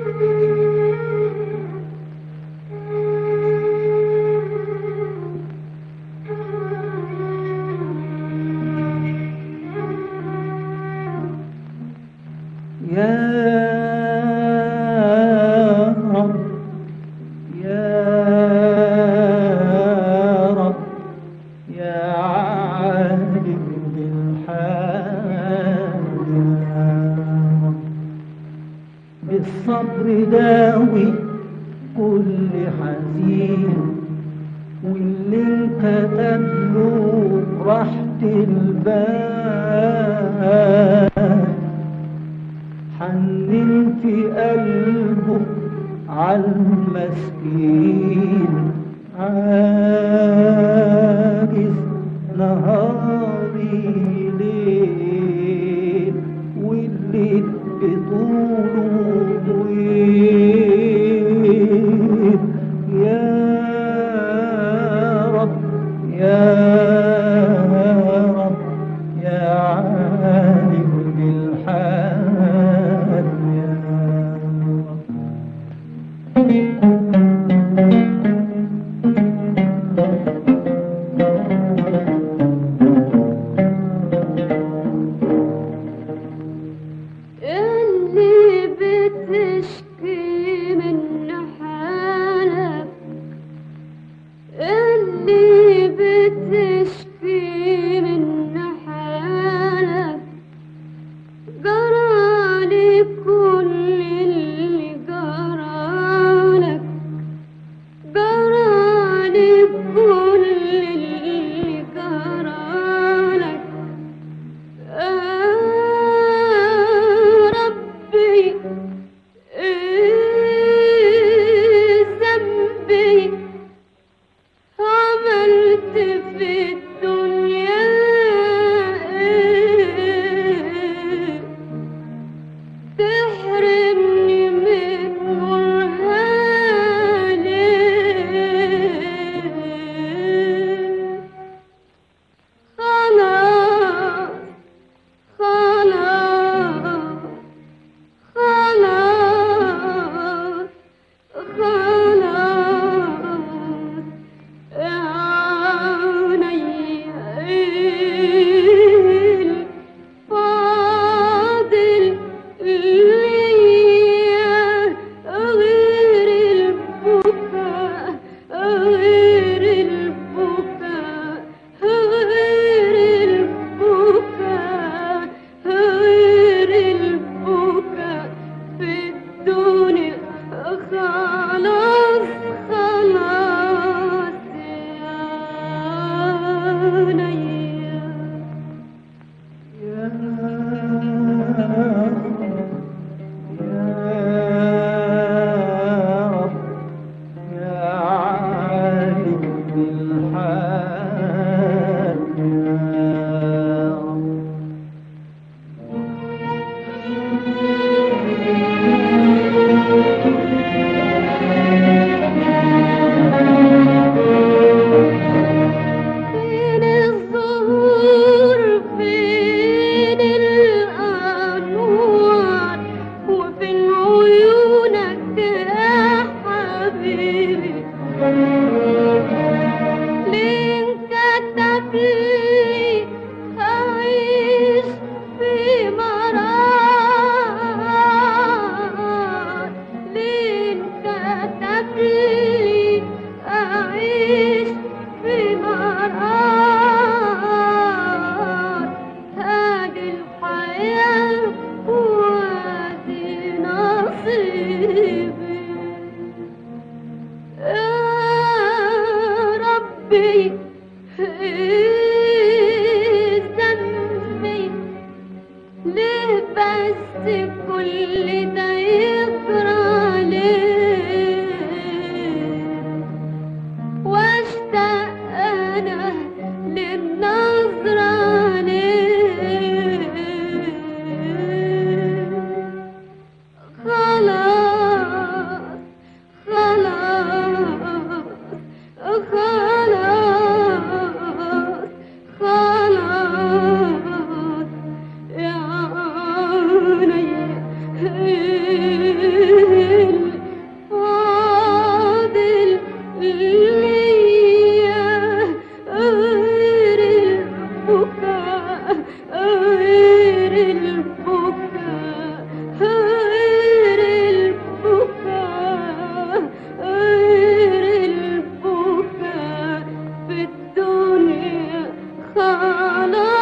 يا رب يا رب يا عالم بالحال بالصبر داوي كل حزين واللي انكتب له راحة البال حنن في قلبه عالمسكين عاجز نهاري ليل والليل بطوله طويل يا رب يا رب يا عالم بالحال يا رب اللي بتشكي من حالك اللي بتشكي من حالك جرالي كل اللي جرالك جرالي كل اللي جرالك ربي إيه ذنبي عملت في الدنيا إيه تحرمني من نورها ليه خلاص خلاص خلاص خلاص يا عيني فاضل ليا غير البكاء غير البكاء غير البكاء غير البكاء في الدنيا خلاص خلاص يا عيني يا رب يا عالم بالحال يا رب فين الظهور فين الأنوار وفين عيونك يا حبيبي ليه انكتب لي أعيش في مرار ليه انكتب لي أعيش في مرار هذه الحياة وادي نصيبي يا ربي إيه ذنبي ليه بس كل ده يجرى ليه واشتاق انا للنظرة ليه خلاص خلاص خلاص خلاص يا عيني على